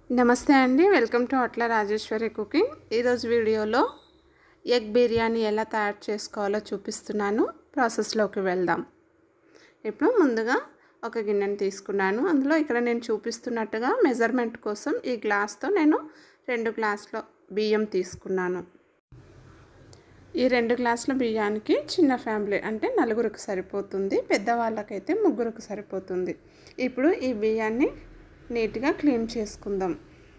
నమస్తే అండి welcome to అట్ల రాజేశ్వరి కుకింగ్ ఈరోజు వీడియోలో ఎగ్ బిర్యానీ ఎలా తయారు చేసుకోవాలో చూపిస్తున్నాను ప్రాసెస్లోకి వెళ్దాం ఇప్పుడు ముందుగా ఒక గిన్నెని తీసుకున్నాను అందులో ఇక్కడ నేను చూపిస్తున్నట్టుగా మెజర్మెంట్ కోసం ఈ గ్లాస్తో నేను రెండు గ్లాసుల బియ్యం తీసుకున్నాను ఈ రెండు గ్లాసుల బియ్యానికి చిన్న ఫ్యామిలీ అంటే నలుగురికి సరిపోతుంది పెద్దవాళ్ళకైతే ముగ్గురికి సరిపోతుంది ఇప్పుడు ఈ బియ్యాన్ని నీట్గా క్లీన్ చేసుకుందాం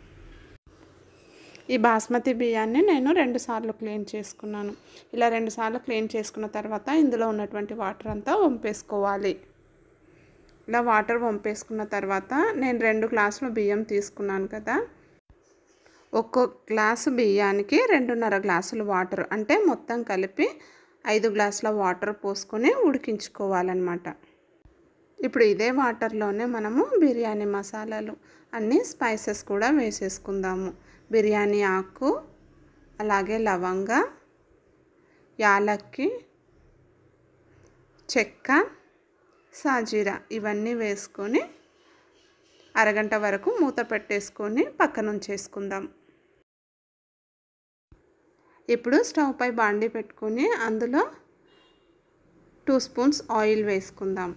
ఈ బాస్మతి బియ్యాన్ని నేను రెండు సార్లు క్లీన్ చేసుకున్నాను ఇలా రెండు సార్లు క్లీన్ చేసుకున్న తర్వాత ఇందులో ఉన్నటువంటి వాటర్ అంతా వంపేసుకోవాలి ఇలా వాటర్ వంపేసుకున్న తర్వాత నేను రెండు గ్లాసుల బియ్యం తీసుకున్నాను కదా ఒక్కో గ్లాసు బియ్యానికి రెండున్నర గ్లాసులు వాటర్ అంటే మొత్తం కలిపి ఐదు గ్లాసుల వాటర్ పోసుకొని ఉడికించుకోవాలన్నమాట ఇప్పుడు ఇదే వాటర్లోనే మనము బిర్యానీ మసాలాలు అన్ని స్పైసెస్ కూడా వేసేసుకుందాము బిర్యానీ ఆకు అలాగే లవంగ యాలక్కి చెక్క సాజీరా ఇవన్నీ వేసుకొని అరగంట వరకు మూత పెట్టేసుకొని పక్కన ఉంచేసుకుందాం ఇప్పుడు స్టవ్ పై బాండి పెట్టుకొని అందులో టూ స్పూన్స్ ఆయిల్ వేసుకుందాం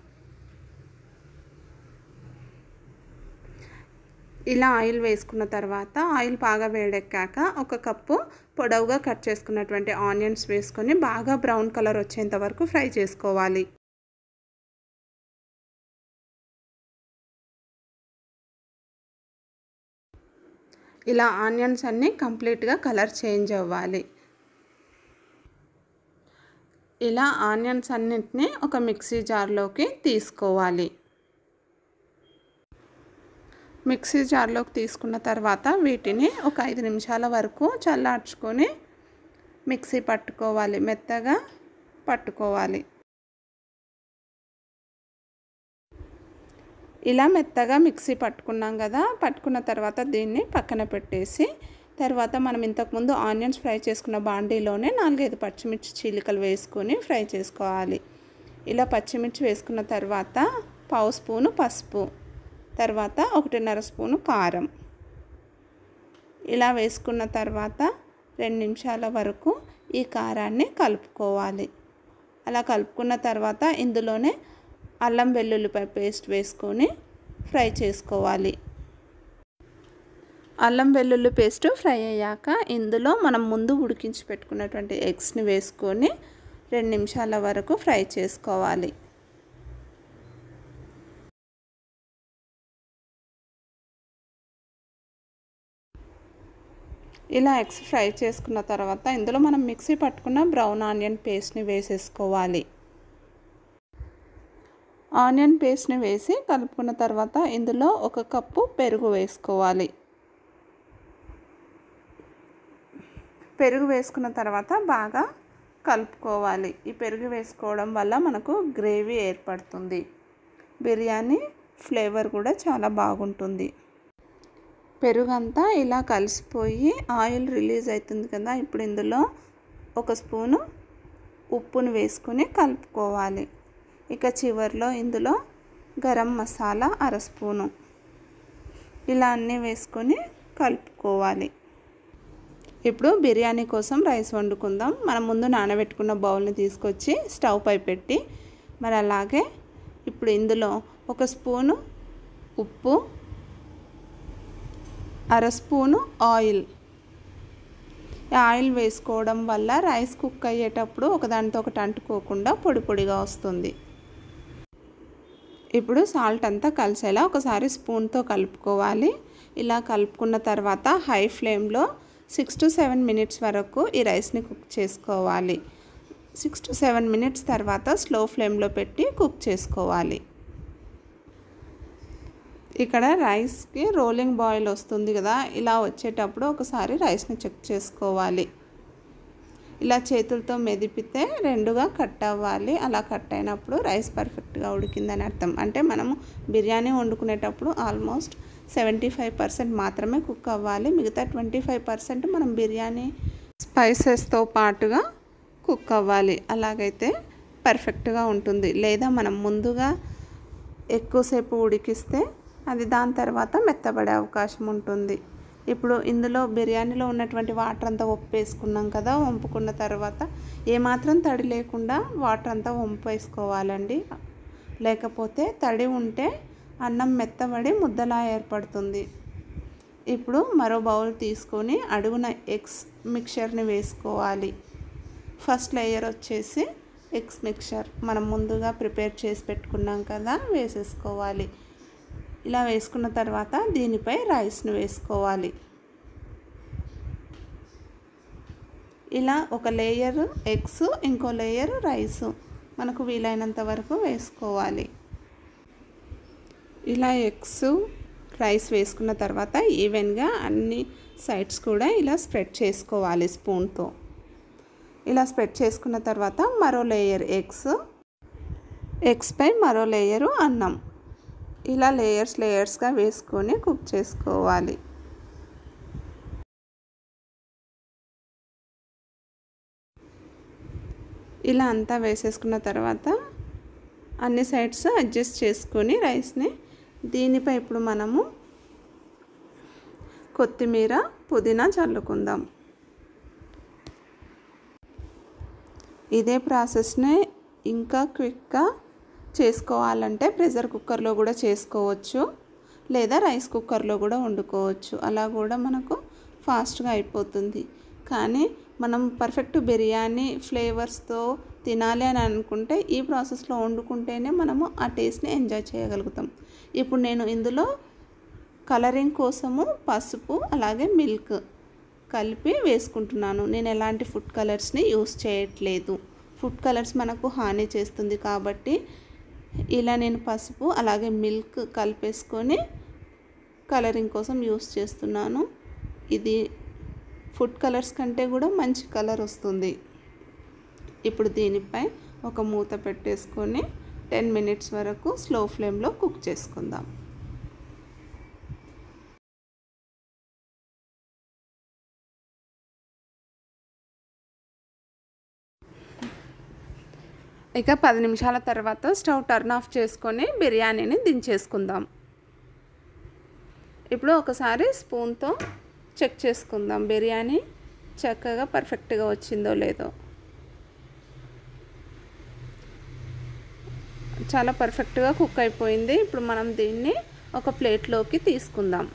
ఇలా ఆయిల్ వేసుకున్న తర్వాత ఆయిల్ బాగా వేడెక్కాక ఒక కప్పు పొడవుగా కట్ చేసుకున్నటువంటి ఆనియన్స్ వేసుకొని బాగా బ్రౌన్ కలర్ వచ్చేంత వరకు ఫ్రై చేసుకోవాలి ఇలా ఆనియన్స్ అన్నీ కంప్లీట్గా కలర్ చేంజ్ అవ్వాలి ఇలా ఆనియన్స్ అన్నింటినీ ఒక మిక్సీ జార్లోకి తీసుకోవాలి మిక్సీ జార్లోకి తీసుకున్న తర్వాత వీటిని ఒక ఐదు నిమిషాల వరకు చల్లార్చుకొని మిక్సీ పట్టుకోవాలి మెత్తగా పట్టుకోవాలి ఇలా మెత్తగా మిక్సీ పట్టుకున్నాం కదా పట్టుకున్న తర్వాత దీన్ని పక్కన పెట్టేసి తర్వాత మనం ఇంతకుముందు ఆనియన్స్ ఫ్రై చేసుకున్న బాండీలోనే నాలుగైదు పచ్చిమిర్చి చీలికలు వేసుకొని ఫ్రై చేసుకోవాలి ఇలా పచ్చిమిర్చి వేసుకున్న తర్వాత పావు స్పూను పసుపు తర్వాత ఒకటిన్నర స్పూను కారం ఇలా వేసుకున్న తర్వాత రెండు నిమిషాల వరకు ఈ కారాన్ని కలుపుకోవాలి అలా కలుపుకున్న తర్వాత ఇందులోనే అల్లం వెల్లుల్లిపాయ పేస్ట్ వేసుకొని ఫ్రై చేసుకోవాలి అల్లం వెల్లుల్లి పేస్ట్ ఫ్రై అయ్యాక ఇందులో మనం ముందు ఉడికించి పెట్టుకున్నటువంటి ఎగ్స్ని వేసుకొని రెండు నిమిషాల వరకు ఫ్రై చేసుకోవాలి ఇలా ఎగ్స్ ఫ్రై చేసుకున్న తర్వాత ఇందులో మనం మిక్సీ పట్టుకున్న బ్రౌన్ ఆనియన్ పేస్ట్ని వేసేసుకోవాలి ఆనియన్ పేస్ట్ని వేసి కలుపుకున్న తర్వాత ఇందులో ఒక కప్పు పెరుగు వేసుకోవాలి పెరుగు వేసుకున్న తర్వాత బాగా కలుపుకోవాలి ఈ పెరుగు వేసుకోవడం వల్ల మనకు గ్రేవీ ఏర్పడుతుంది బిర్యానీ ఫ్లేవర్ కూడా చాలా బాగుంటుంది పెరుగంతా ఇలా కలిసిపోయి ఆయిల్ రిలీజ్ అవుతుంది కదా ఇప్పుడు ఇందులో ఒక స్పూను ఉప్పును వేసుకొని కలుపుకోవాలి ఇక చివరిలో ఇందులో గరం మసాలా అర స్పూను ఇలా అన్నీ వేసుకొని కలుపుకోవాలి ఇప్పుడు బిర్యానీ కోసం రైస్ వండుకుందాం మనం ముందు నానబెట్టుకున్న బౌల్ని తీసుకొచ్చి స్టవ్ పై పెట్టి మరి అలాగే ఇప్పుడు ఇందులో ఒక స్పూను ఉప్పు అర స్పూను ఆయిల్ ఆయిల్ వేసుకోవడం వల్ల రైస్ కుక్ అయ్యేటప్పుడు ఒకదానితో ఒకటి అంటుకోకుండా పొడి పొడిగా వస్తుంది ఇప్పుడు సాల్ట్ అంతా కలిసేలా ఒకసారి స్పూన్తో కలుపుకోవాలి ఇలా కలుపుకున్న తర్వాత హై ఫ్లేమ్లో సిక్స్ టు సెవెన్ మినిట్స్ వరకు ఈ రైస్ని కుక్ చేసుకోవాలి సిక్స్ టు సెవెన్ మినిట్స్ తర్వాత స్లో ఫ్లేమ్లో పెట్టి కుక్ చేసుకోవాలి ఇక్కడ రైస్కి రోలింగ్ బాయిల్ వస్తుంది కదా ఇలా వచ్చేటప్పుడు ఒకసారి రైస్ని చెక్ చేసుకోవాలి ఇలా చేతులతో మెదిపితే రెండుగా కట్ అవ్వాలి అలా కట్ అయినప్పుడు రైస్ పర్ఫెక్ట్గా ఉడికిందని అర్థం అంటే మనము బిర్యానీ వండుకునేటప్పుడు ఆల్మోస్ట్ సెవెంటీ ఫైవ్ పర్సెంట్ మాత్రమే కుక్ అవ్వాలి మిగతా ట్వంటీ ఫైవ్ పర్సెంట్ మనం బిర్యానీ స్పైసెస్తో పాటుగా కుక్ అవ్వాలి అలాగైతే పర్ఫెక్ట్గా ఉంటుంది లేదా మనం ముందుగా ఎక్కువసేపు ఉడికిస్తే అది దాని తర్వాత మెత్తబడే అవకాశం ఉంటుంది ఇప్పుడు ఇందులో బిర్యానీలో ఉన్నటువంటి వాటర్ అంతా వంపేసుకున్నాం కదా వంపుకున్న తర్వాత ఏమాత్రం తడి లేకుండా వాటర్ అంతా వంపేసుకోవాలండి లేకపోతే తడి ఉంటే అన్నం మెత్తబడి ముద్దలా ఏర్పడుతుంది ఇప్పుడు మరో బౌల్ తీసుకొని అడుగున ఎగ్స్ మిక్చర్ని వేసుకోవాలి ఫస్ట్ లేయర్ వచ్చేసి ఎగ్స్ మిక్చర్ మనం ముందుగా ప్రిపేర్ చేసి పెట్టుకున్నాం కదా వేసేసుకోవాలి ఇలా వేసుకున్న తర్వాత దీనిపై రైస్ను వేసుకోవాలి ఇలా ఒక లేయర్ ఎగ్స్ ఇంకో లేయర్ రైస్ మనకు వీలైనంత వరకు వేసుకోవాలి ఇలా ఎగ్స్ రైస్ వేసుకున్న తర్వాత ఈవెన్గా అన్ని సైడ్స్ కూడా ఇలా స్ప్రెడ్ చేసుకోవాలి స్పూన్తో ఇలా స్ప్రెడ్ చేసుకున్న తర్వాత మరో లేయర్ ఎగ్స్ ఎగ్స్పై మరో లేయరు అన్నం ఇలా లేయర్స్ లేయర్స్గా వేసుకొని కుక్ చేసుకోవాలి ఇలా అంతా వేసేసుకున్న తర్వాత అన్ని సైడ్స్ అడ్జస్ట్ చేసుకొని రైస్ని దీనిపై ఇప్పుడు మనము కొత్తిమీర పుదీనా చల్లుకుందాం ఇదే ప్రాసెస్ని ఇంకా క్విక్గా చేసుకోవాలంటే ప్రెషర్ కుక్కర్లో కూడా చేసుకోవచ్చు లేదా రైస్ కుక్కర్లో కూడా వండుకోవచ్చు అలా కూడా మనకు ఫాస్ట్గా అయిపోతుంది కానీ మనం పర్ఫెక్ట్ బిర్యానీ ఫ్లేవర్స్తో తినాలి అని అనుకుంటే ఈ ప్రాసెస్లో వండుకుంటేనే మనము ఆ టేస్ట్ని ఎంజాయ్ చేయగలుగుతాం ఇప్పుడు నేను ఇందులో కలరింగ్ కోసము పసుపు అలాగే మిల్క్ కలిపి వేసుకుంటున్నాను నేను ఎలాంటి ఫుడ్ కలర్స్ని యూస్ చేయట్లేదు ఫుడ్ కలర్స్ మనకు హాని చేస్తుంది కాబట్టి ఇలా నేను పసుపు అలాగే మిల్క్ కలిపేసుకొని కలరింగ్ కోసం యూస్ చేస్తున్నాను ఇది ఫుడ్ కలర్స్ కంటే కూడా మంచి కలర్ వస్తుంది ఇప్పుడు దీనిపై ఒక మూత పెట్టేసుకొని టెన్ మినిట్స్ వరకు స్లో ఫ్లేమ్లో కుక్ చేసుకుందాం ఇక పది నిమిషాల తర్వాత స్టవ్ టర్న్ ఆఫ్ చేసుకొని బిర్యానీని దించేసుకుందాం ఇప్పుడు ఒకసారి స్పూన్తో చెక్ చేసుకుందాం బిర్యానీ చక్కగా పర్ఫెక్ట్గా వచ్చిందో లేదో చాలా పర్ఫెక్ట్గా కుక్ అయిపోయింది ఇప్పుడు మనం దీన్ని ఒక ప్లేట్లోకి తీసుకుందాం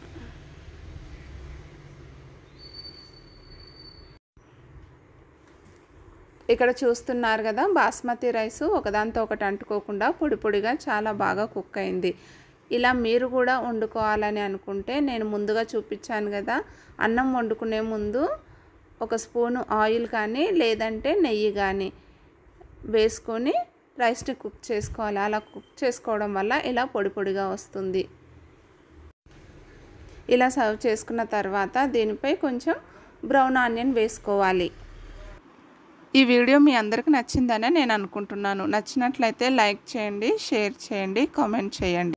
ఇక్కడ చూస్తున్నారు కదా బాస్మతి రైస్ ఒకదాంతో ఒకటి అంటుకోకుండా పొడి పొడిగా చాలా బాగా కుక్ అయింది ఇలా మీరు కూడా వండుకోవాలని అనుకుంటే నేను ముందుగా చూపించాను కదా అన్నం వండుకునే ముందు ఒక స్పూను ఆయిల్ కానీ లేదంటే నెయ్యి కానీ వేసుకొని రైస్ని కుక్ చేసుకోవాలి అలా కుక్ చేసుకోవడం వల్ల ఇలా పొడి పొడిగా వస్తుంది ఇలా సర్వ్ చేసుకున్న తర్వాత దీనిపై కొంచెం బ్రౌన్ ఆనియన్ వేసుకోవాలి ఈ వీడియో మీ అందరికి నచ్చిందనే నేను అనుకుంటున్నాను నచ్చినట్లయితే లైక్ చేయండి షేర్ చేయండి కామెంట్ చేయండి